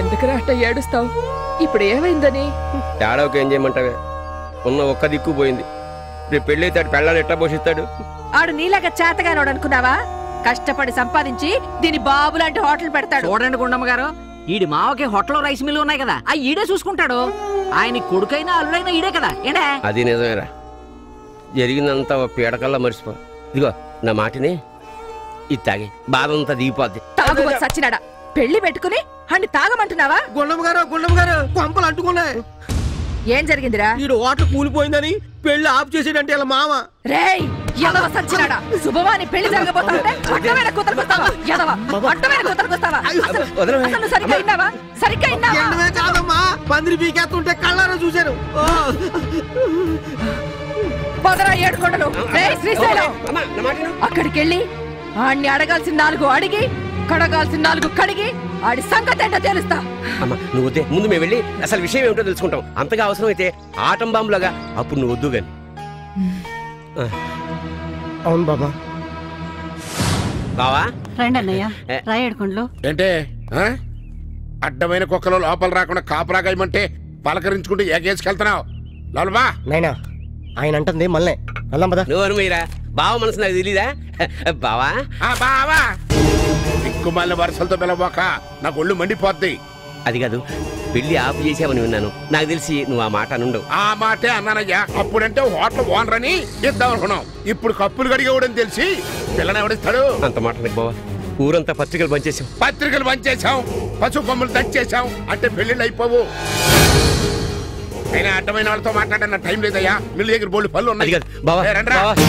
ఎందుకురా అట్ట ఏడుస్తావు ఇప్పుడు ఏమైందని తేడాకి ఏం చేయమంటావే ఉన్న ఒక్క దిక్కు పోయింది రేపు పెళ్ళైతాడు పెళ్ళాన్ని ఎట్టా పోషిస్తాడు ఆడు నీలాగా చేతగానోడు అనుకున్నావా కష్టపడి సంపాదించి దీని బాబు లాంటి హోటల్ పెడతాడు చూడండి గుండమ్మ గారు ఈడి మావకి హోటల్ రైస్ మిల్లు ఉన్నాయి కదా ఆ ఈడే చూసుకుంటాడు ఆయన కొడుకైనా అల్లుడైనా ఈడే కదా ఏండే అది నిజమేరా జరిగిందంతా ఓ పీడకల్లా మర్చిపో ఇదిగో నా మాటిని ఇది తాగి బాధ అంతా దిగిపోద్ది తాగుబోతు సచ్చినాడా పెళ్లి పెట్టుకుని అన్ని తాగమంటున్నావా గుండమ్మ గారు గుండమ్మ గారు పంపలు అంటుకున్నాయి ఏం జరిగిందిరా ఈడు హోటల్ కూలిపోయిందని పెళ్లి ఆఫ్ చేసేటంటే ఇలా మామ రేయ్ యదవ సచ్చినాడా శుభవాని పెళ్లి జరగబోతుంటే అడ్డమైన కూతురుకొస్తావా యదవ అడ్డమైన కూతురుకొస్తావా అసలు వదలవే. అసలు నువ్వు సరిగ్గా విన్నావా సరిగ్గా విన్నావా ఎండమే కాదమ్మా పందిరి పీకేస్తుంటే కళ్ళారా చూశారు ఓ, పొదరా ఏడుకొండలు రేయ్ శ్రీశైలం అమ్మా, నా మాట విను. అక్కడికి వెళ్ళి ఆడిని అడగాల్సిన నాలుగు అడిగి కడగాల్సిన నాలుగు కడిగి ఆడి సంగతి ఏంటో తెలుస్తా అమ్మా నువ్వు వద్దే ముందు మేము వెళ్ళి అసలు విషయం ఏమిటో తెలుసుకుంటాం అంతగా అవసరం అయితే ఆటం బాంబులాగా అప్పుడు నువ్వు వద్దు గాని అవును బాబా బావా రండి అన్నయ్య ఏ. రాయడుకుండ్లు ఏంటే ఆ? అడ్డమైన కుక్కలు లోపల రాకుండా కాపరాగాయమంటే పలకరించుకుంటూ ఎగేసుకెళ్తున్నావు లోపలబా నైనా ఆయన అంటుంది మళ్ళీ వెళ్దాం పదా నువ్వు మీరా బావ మనసు నాకు తెలీదా బావా ఆ బావా దిక్కుమాలిన వరుసలతో పిలవక నాకు ఒళ్ళు మండిపోద్ది అది కాదు పెళ్లి ఆపు చేసావని విన్నాను నాకు తెలిసి నువ్వు ఆ మాట అనుండవు ఆ మాటే అన్నానయ్యా అప్పుడంటే హోటల్ ఓనర్ అని ఇద్దాం అనుకున్నాం ఇప్పుడు కప్పులు కడిగేవాడని తెలిసి పిల్లని ఎవడిస్తాడు అంత మాట నాకు బావా ఊరంతా పత్రికలు పనిచేసాం పత్రికలు పంచేశాం పశు కొమ్ములు దంచేశాం అంటే పెళ్లిళ్ళు అయిపోవు అయినా అడ్డమైన వాళ్ళతో మాట్లాడన్న టైం లేదయ్యా మిల్లు దగ్గర బోళ్ళు పళ్ళు అది ఉన్నాయి కాదు బావా ఏ, రండ్రా. బావా.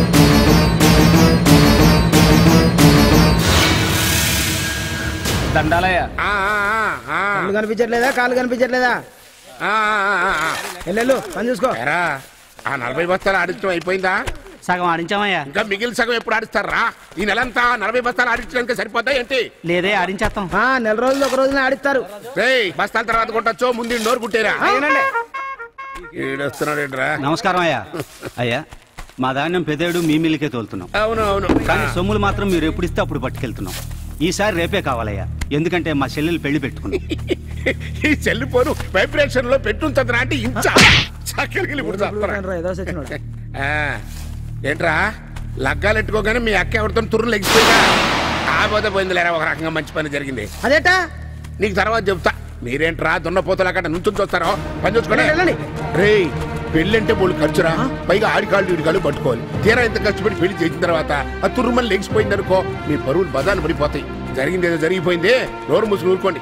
దండాలయ్య ఆ, ఆ, ఆ, ఆ. కళ్ళు కనిపించట్లేదా కాళ్ళు కనిపించట్లేదా ఆ, ఆ, ఆ, ఆ. వెళ్ళు పని చూసుకో ఎరా ఆ నలభై బస్తాలు ఆడించడం అయిపోయిందా సగం ఆడించామయ్యా ఇంకా మిగిలిన సగం ఎప్పుడు ఆడిస్తారా ఈ నెలంతా నలభై బస్తాలు ఆడించడానికి సరిపోతా ఏంటి లేదే ఆడించేస్తాం ఆ, నెల రోజులు ఒక రోజున ఆడిస్తారు రేయ్ బస్తాల తర్వాత కొట్టచ్చు ముందు ఈ నోరు కుట్టేరా ఈడొస్తున్నాడేంట్రా నమస్కారం అయ్యా అయ్యా మా ధాన్యం పెదేడు మీ మిల్లికే తోలుతున్నాం అవును అవును కానీ సొమ్ములు మాత్రం మీరు ఎప్పుడు ఇస్తే అప్పుడు పట్టుకెళ్తున్నాం ఈసారి రేపే కావాలయ్యా ఎందుకంటే మా చెల్లెలు పెళ్లి పెట్టుకున్నాం ఈ చెల్లిపోను వైబ్రేషన్ లో పెట్టుంటదిరా అంటే ఇంచ చక్కలికి ఇప్పుడు చస్తారా? ఏదో సచ్చినోడు. ఆ, ఏంట్రా లగ్గాలు ఎట్టుకోగానే మీ అక్క ఎవరితో తుర్రు లెగిసిపోయినా కాకపోతే పోయింది లేరా ఒక రకంగా మంచి పని జరిగింది అదేటా నీకు తర్వాత చెప్తా మీరేంట్రా దున్నపోతలు అక్కడ నుంచి చూస్తారో పని చూసుకోండి వెళ్ళండి. రే పెళ్ళంటే బోళ్ళు ఖర్చురా పైగా ఆడి కాళ్ళు ఈడి కాళ్ళు పట్టుకోవాలి తీరా ఇంత కష్టపడి పెళ్లి చేసిన తర్వాత ఆ తుర్రుమని లెగిసిపోయింది అనుకో మీ పరువులు బదాలు పడిపోతాయి జరిగింది ఏదో జరిగిపోయింది నోరు మూసుకుని ఊరుకోండి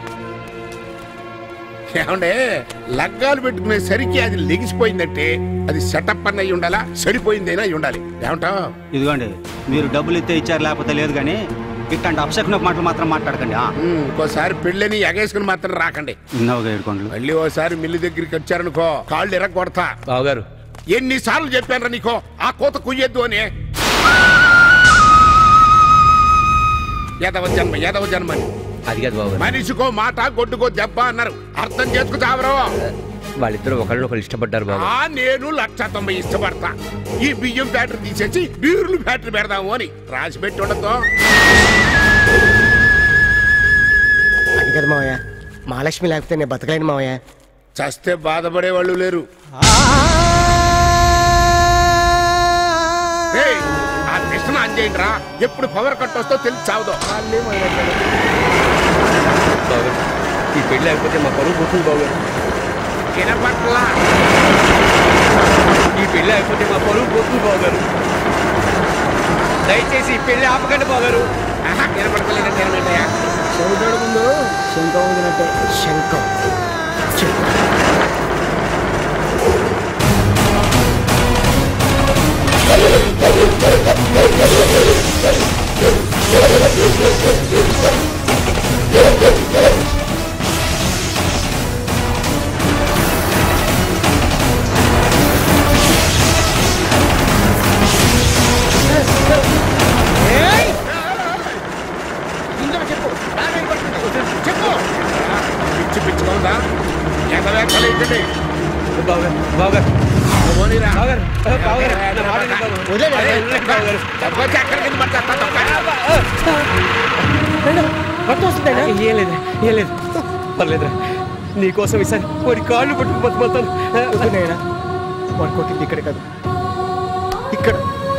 ఏమండే లగ్గాలు పెట్టుకునే సరికి అది లెగిసిపోయిందంటే అది సెటప్ అన్న అయి ఉండాలా సరిపోయిందైనా అయి ఉండాలి ఏమంటావు ఇదిగోండి మీరు డబ్బులు ఇస్తే ఇచ్చారు లేకపోతే లేదు కానీ ఇట్లాంటి అప్సెక్షన్ మాటలు మాత్రం మాట్లాడకండి ఆ, ఉమ్, ఇంకోసారి పెళ్ళని ఎగేసుకుని మాత్రం రాకండి విన్నావుగా ఏడుకోండి మళ్ళీ ఓసారి మిల్లు దగ్గరికి వచ్చారనుకో కాళ్ళు ఎరగొడతా బావగారు ఎన్నిసార్లు చెప్పాను నీకో ఆ కోత కుయ్యొద్దు అని యదవ జన్మ యదవ జన్మ అని. అది కాదు బావగారు మనిషికో మాట గొడ్డుకో దెబ్బ అన్నారు అర్థం చేసుకు చావరు వాళ్ళిద్దరు ఒకరినొకరు ఇష్టపడ్డారు బాబు ఆ నేను లక్ష తొంభై ఇష్టపడతా ఈ బియ్యం ఫ్యాక్టరీ తీసేసి బీరులు ఫ్యాక్టరీ పెడదాము అని రాసి పెట్టి ఉండదు అది కదా మావయ్య మహాలక్ష్మి లేకపోతే నేను బతకలేను మావయ్య చస్తే బాధపడే వాళ్ళు లేరు ఏయ్, ఆ కృష్ణ అంజేయండి రా ఎప్పుడు పవర్ కట్ వస్తో తెలిసి చావదో బావగారు ఈ పెళ్లి అయిపోతే మా పరువు పోతుంది బావగారు వినపట్ల ఈ పెళ్లి అయిపోతే మా పరువు పోతుంది బావగారు దయచేసి ఈ పెళ్లి ఆపకండి బావగారు వినపడతలేదంటే ఏమిటయ్యా చదువుతాడు ముందు శంఖం ఊదినట్టే శంఖం చెప్పు పిచ్చి పిచ్చిగా ఉందా ఎంత వేకలు ఏంటండి బావగారు బావగారు పోనీరా బావగారు బావగారు నా మాట వినండి బావగారు. వదిలేయ్. అరే, వదిలేయ్ బావగారు. తప్పొచ్చి అక్కడి కింద పడతా తప్ప మొత్తం వస్తుందా ఏం లేదు ఏం లేదు పర్లేదురా నీకోసం ఈసారి వాడి కాళ్ళు పట్టుకు బతుకుతాను వద్దు నాయనా వాడు కొట్టింది ఇక్కడ కాదు ఇక్కడ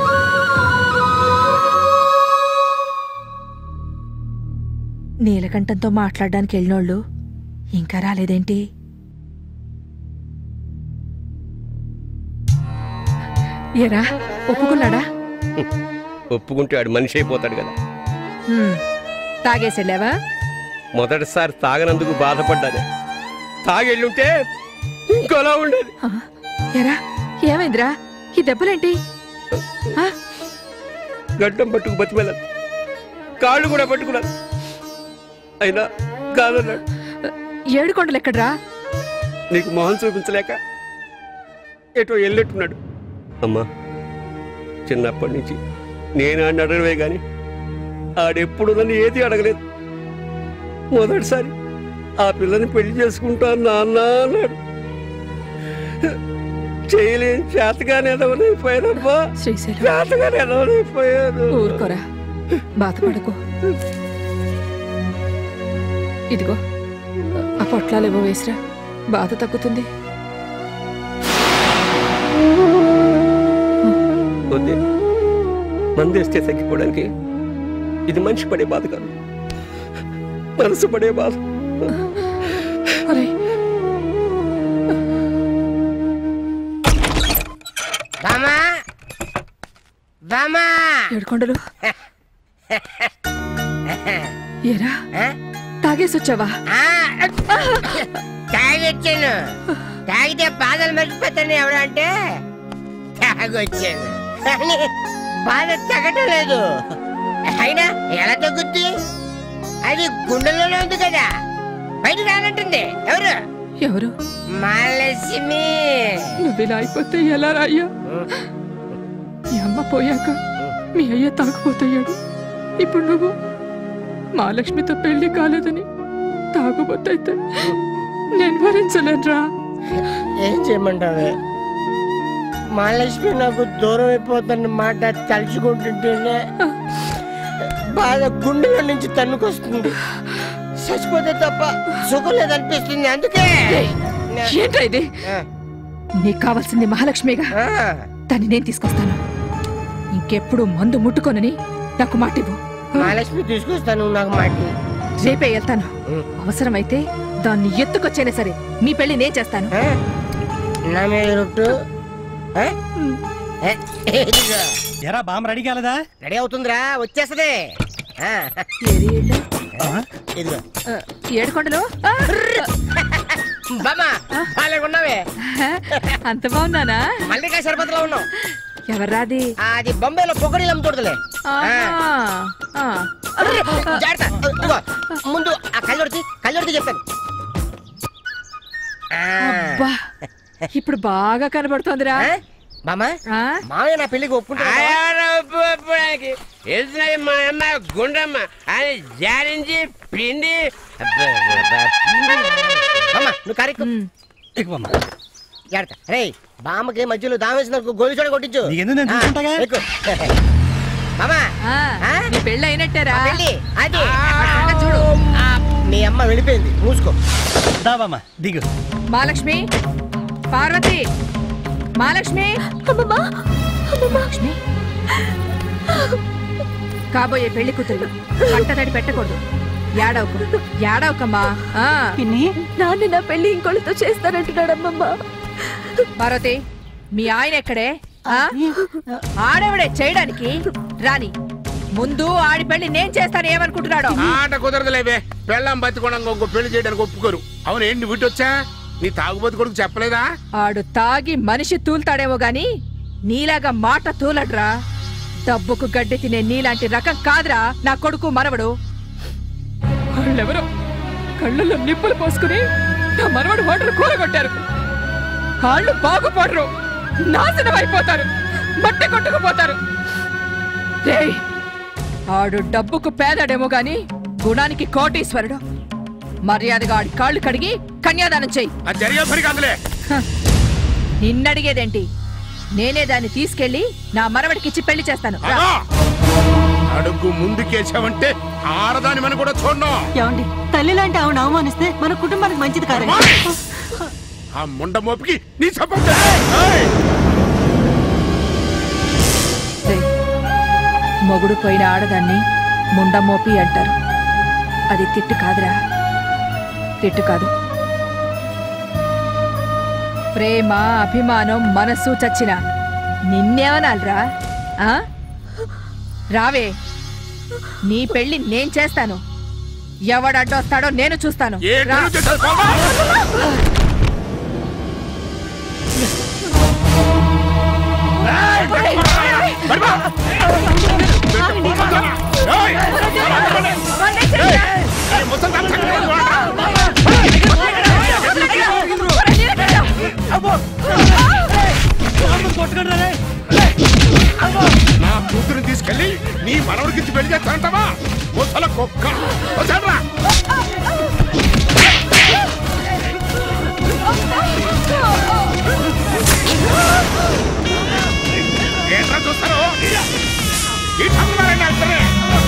నీలకంఠంతో మాట్లాడడానికి వెళ్ళినోళ్ళు ఇంకా రాలేదేంటి ఏరా ఒప్పుకున్నాడా ఒప్పుకుంటే ఆడు మనిషి అయిపోతాడు కదా హ్మ్. తాగేసెళ్ళావా మొదటిసారి తాగనందుకు బాధపడ్డాను తాగెళ్ళుంటే ఇంకోలా ఉండేది ఆ, ఏరా ఏమైందిరా ఈ దెబ్బలేంటి ఆ, గడ్డం పట్టుకు బతికెళ్ళాను కాళ్ళు కూడా పట్టుకున్నాను అయినా కాదన్నాడు ఏడు కొండలు ఎక్కడ్రా నీకు మొహం చూపించలేక ఎటో వెళ్ళట్టున్నాడు అమ్మా చిన్నప్పటి నుంచి నేను ఆడిని అడగవే గాని ఆడెప్పుడు నన్ను ఏది అడగలేదు మొదటిసారి ఆ పిల్లని పెళ్లి చేసుకుంటా నాన్న అన్నాడు చేయలేని చేతగానే ఎదవనైపోయానమ్మా శ్రీశైలం చేతగానే ఎదవనైపోయాను ఊరుకోరా బాధపడకు ఇదిగో ఆ పొట్లాలేవో వేసిరా బాధ తగ్గుతుంది వద్దే మందేస్తే తగ్గిపోవడానికి ఇది మనిషి పడే బాధ కాదు మనసు పడే బాధ ఒరేయ్, బామా బామా ఏడుకొండలు ఏరా తాగేసొచ్చావా తాగొచ్చాను తాగితే బాధలు మర్చిపోతాను ఎవడు అంటే తాగొచ్చాను కానీ బాధ తగ్గటం లేదు అయినా ఎలా తగ్గుద్ది అది గుండెల్లోనే ఉంది కదా బయట రానంటుంది ఎవరు ఎవరు మాలక్ష్మి నువ్వు ఇలా అయిపోతే ఎలా రాయ్యా మీ అమ్మ పోయాక మీ అయ్య తాగుపోతయ్యాడు ఇప్పుడు నువ్వు మహాలక్ష్మితో పెళ్లి కాలేదని తాగుబోతైతే నేను భరించలేనురా ఏం చేయమంటావే మహాలక్ష్మి నాకు దూరం అయిపోతున్న మాట తలుచుకుంటుంటేనే బాధ గుండెలో నుంచి తన్నుకొస్తుంది చచ్చిపోతే తప్ప సుఖం లేదనిపిస్తుంది అందుకే ఏంట్రా ఇది ఆ, నీకు కావాల్సింది మహాలక్ష్మిగా ఆ, దాన్ని నేను తీసుకొస్తాను ఇంకెప్పుడు మందు ముట్టుకోనని నాకు మాటివ్వు మహాలక్ష్మి తీసుకొస్తాను నాకు మాట రేపే వెళ్తాను అవసరమైతే దాన్ని ఎత్తుకొచ్చైనా సరే మీ పెళ్లి నేను చేస్తాను ఆ? నా మీద రొట్టు ఆ? ఏ, ఇదిగో. ఎరా బామ్మ రెడీ కాలేదా రెడీ అవుతుందిరా వచ్చేస్తది ఆ, ఏది ఇల్లు? ఇదిగో ఆ, ఏడుకొండలు ఆ, బామా బాగాలేకున్నావే అంత బాగున్నానా మల్లికా సరిపతిలో ఉన్నావు ఎవర్రాది ఆ, అది బొంబాయిలో పొగడీలు అమ్ముతూడదులే ఆహా, ఆ. జాగ్రత్త ఇదిగో, ముందు ఆ కళ్ళొడికి కళ్ళొడికి చెప్పాను ఆ, అబ్బా ఇప్పుడు బాగా కనబడుతోందిరా ఆ? బామా ఆ? మామయ్య నా పెళ్లికి ఒప్పుకుంటా ఒప్పుకోవడానికి వెళ్తున్నది మా అమ్మ గుండమ్మ అని జారించి పిండి బామ్మ నువ్వు కరెక్ట్ ఉమ్. ఇక బామ్మ జాగ్రత్త రే బామ్మకి మధ్యలో దామేసిన గోలి చోడ కొట్టించు నీకెందుకు నేను ఆ, చూసుకుంటాగా? ఎక్కు. మామా ఆ, ఆ? నీ పెళ్ళి అయినట్టేరా పెళ్ళి అది అక్కడ చూడు ఆ, మీ అమ్మ వెళ్ళిపోయింది మూసుకో దా బామ్మ దిగు మహాలక్ష్మి పార్వతి మహాలక్ష్మి లక్ష్మి కాబోయే పెళ్లి కూతురు పట్టదడి పెట్టకూడదు ఏడవకు ఏడవకమ్మా ఆ. నాన్న నా పెళ్లి ఇంకోళ్ళతో చేస్తానంటున్నాడమ్మమ్మ పార్వతి మీ ఆయన ఎక్కడే ఆ? ఆడవిడే చేయడానికి రాని ముందు ఆడి పెళ్లి నేను చేస్తాను ఏమనుకుంటున్నాడో ఆట కుదరదులేవే పెళ్ళం బతికొండ ఇంకో పెళ్లి చేయడానికి ఒప్పుకోరు అవును ఏంటి నువ్వు వచ్చా నీ తాగుబోతు కొడుకు చెప్పలేదా ఆడు తాగి మనిషి తూల్తాడేమో గాని నీలాగా మాట తూలడ్రా డబ్బుకు గడ్డి తినే నీలాంటి రకం కాదురా నా కొడుకు మనవడు వాళ్ళెవరో కళ్ళల్లో నిప్పులు పోసుకుని నా మనవడు హోటల్ కూరగొట్టారు వాళ్ళు బాగుపడరు నాశనం అయిపోతారు మట్టి కొట్టుకుపోతారు రేయ్ ఆడు డబ్బుకు పేదడేమో గాని గుణానికి కోటీశ్వరుడు మర్యాదగా ఆడి కాళ్ళు కడిగి కన్యాదానం చెయ్యి అది జరిగే పని కాదులే నిన్నడిగేదేంటి నేనే దాన్ని తీసుకెళ్లి నా మనవడికిచ్చి పెళ్లి చేస్తాను రా. అగో! అడుగు ముందుకేసావంటే ఆడదాని మనం కూడా చూడను ఏమండి తల్లి లాంటి ఆవిడ అవమానిస్తే మన కుటుంబానికి మంచిది కాదండి ఆ ముండ మోపికి నీ సపోర్ట్ ఏయ్! రేయ్, మొగుడు పోయిన ఆడదాన్ని ముండమోపి అంటారు అది తిట్టు కాదురా తిట్టు కాదు ప్రేమ అభిమానం మనస్సు చచ్చిన నిన్నేమనాలిరా ఆ? రావే నీ పెళ్లి నేను చేస్తాను ఎవడడ్డొస్తాడో నేను చూస్తాను ఏ రా. గురించి తెలుసుకోవా? ఏయ్! పడిపో! ఏయ్! ఏయ్! ఈ ముసల్దాన్ సంగతి చూడరా? నా కూతురు తీసుకెళ్లి నీ మనవడికి ఇచ్చి పెళ్లి చేస్తానంటావా ముసల కుక్క వదలరా. ఏంట్రా చూస్తారు ఈ చంద్రనారాయణ ఇద్దరే.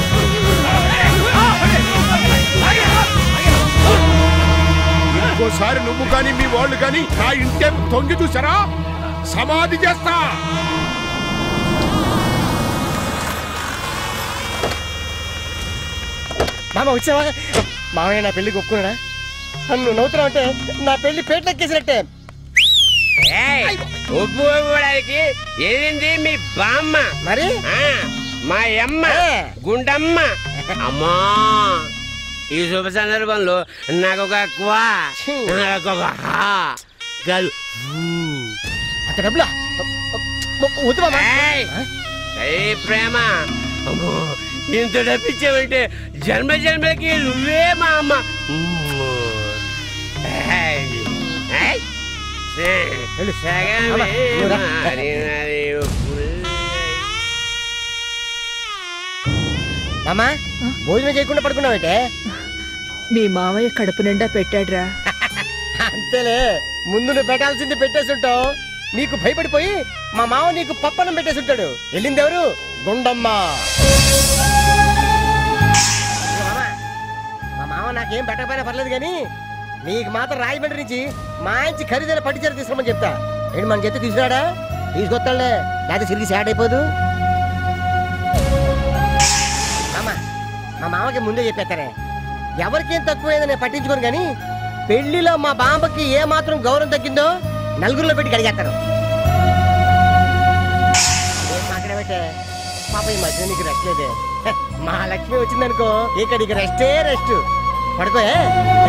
ఇంకోసారి నువ్వు కానీ మీ వాళ్ళు కానీ నా ఇంటే తొంగి చూసారా సమాధి చేస్తా మామ వచ్చావా మామయ్య నా పెళ్లికి ఒప్పుకున్నాడా నువ్వు నవ్వుతున్నావు అంటే నా పెళ్లి పేటెక్కేసినట్టే ఏయ్, ఉప్పు ఇవ్వడానికి ఏదింది మీ బామ్మ మరి ఆ, మా అమ్మ ఏ. గుండమ్మ అమ్మా ఈ శుభ సందర్భంలో నాకు ఒక క్వా ఛీ. నాకు ఒక హా కాదు అంత డబ్బులా వద్దు మామ ఏయ్, ఏయ్ ప్రేమ అమ్మో ఇంత డబ్బిచ్చావంటే జన్మ జన్మకి నువ్వే మా అమ్మ ఉమ్మో. ఏయ్, ఏయ్, వెళ్ళు. సగమే అమ్మ, నువ్వు రా. మారినది పుల్లై. మామ భోజనం చేయకుండా పడుకున్నావంటే మీ మామయ్య కడుపు నిండా పెట్టాడ్రా అంతేలే ముందు నువ్వు పెట్టాల్సింది పెట్టేసి ఉంటావు నీకు భయపడిపోయి మా మామ నీకు పప్పనం పెట్టేసి ఉంటాడు వెళ్ళింది ఎవరు గుండమ్మ ఇదిగో మామ, మా మామ నాకేం పెట్టకపోయినా పర్లేదు కానీ నీకు మాత్రం రాజమండ్రి నుంచి మంచి ఖరీదైన పట్టిచీర తీసుకురమని చెప్తా ఏంటి మన చెత్త తీసుకురాడా తీసుకొస్తాడులే లేకపోతే సిరిగి సాడ్ అయిపోదు మామ మా మామకి ముందే చెప్పేస్తారే ఎవరికేం తక్కువైందో నేను పట్టించుకోను కానీ పెళ్లిలో మా బాంబకి ఏ మాత్రం గౌరవం తగ్గిందో నలుగురిలో పెట్టి కడిగేస్తారు ఏం మాట్లాడబట్టే పాప ఈ మధ్య నీకు రెస్ట్ లేదే హ, మా లక్ష్మి వచ్చిందనుకో ఇక నీకు రెస్టే రెస్ట్ పడుకో ఏ?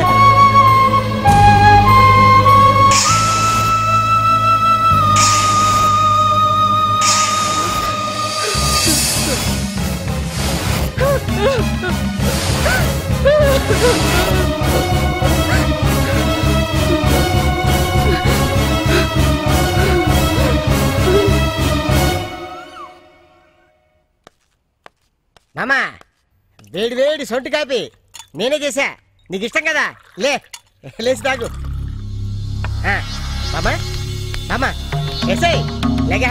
మామా వేడి వేడి సొంటి కాపీ నేనే చేశా నీకు ఇష్టం కదా లే లేచి తాగు ఆ, మామా మామా ఎసై లేక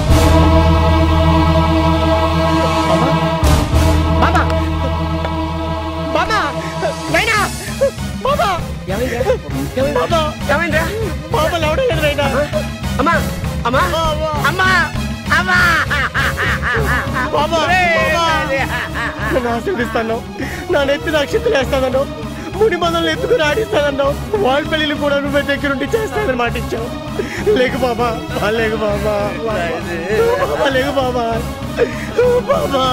మామా మామా నైనా మామా ఏమైందిరా? మామా ఏమైందిరా? మామా లేవడం లేదు నైనా అమ్మా అమ్మా మామా అమ్మా అమ్మా మామా మామా నన్ను ఆశీర్దిస్తాను నా నెత్తి నక్షత్రం వేస్తానన్నావు ముడి మొదలు ఎత్తుకుని ఆడిస్తానన్నావు వాళ్ళ పెళ్ళిళ్ళు కూడా నువ్వే దగ్గరుండి చేస్తానని మాట ఇచ్చావు లేకు బాబా ఆ, లేకు బాబా బాబా లేకు బాబా బాబా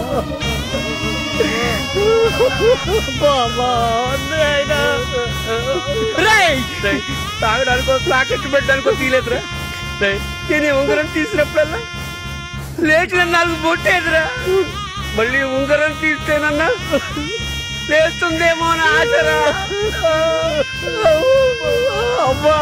బాబా నాయనా. రేయ్! తాగడానికో ప్లాకెట్ పెట్టడానికో తీలేదురా రేయ్, నేను ఈ ఉంగరం తీసినప్పుడల్లా లేచిన నాలుగు బొట్టేదిరా మళ్ళీ ఉంగరం తీస్తేనన్నా లేస్తుందేమో అని ఆశరా అమ్మా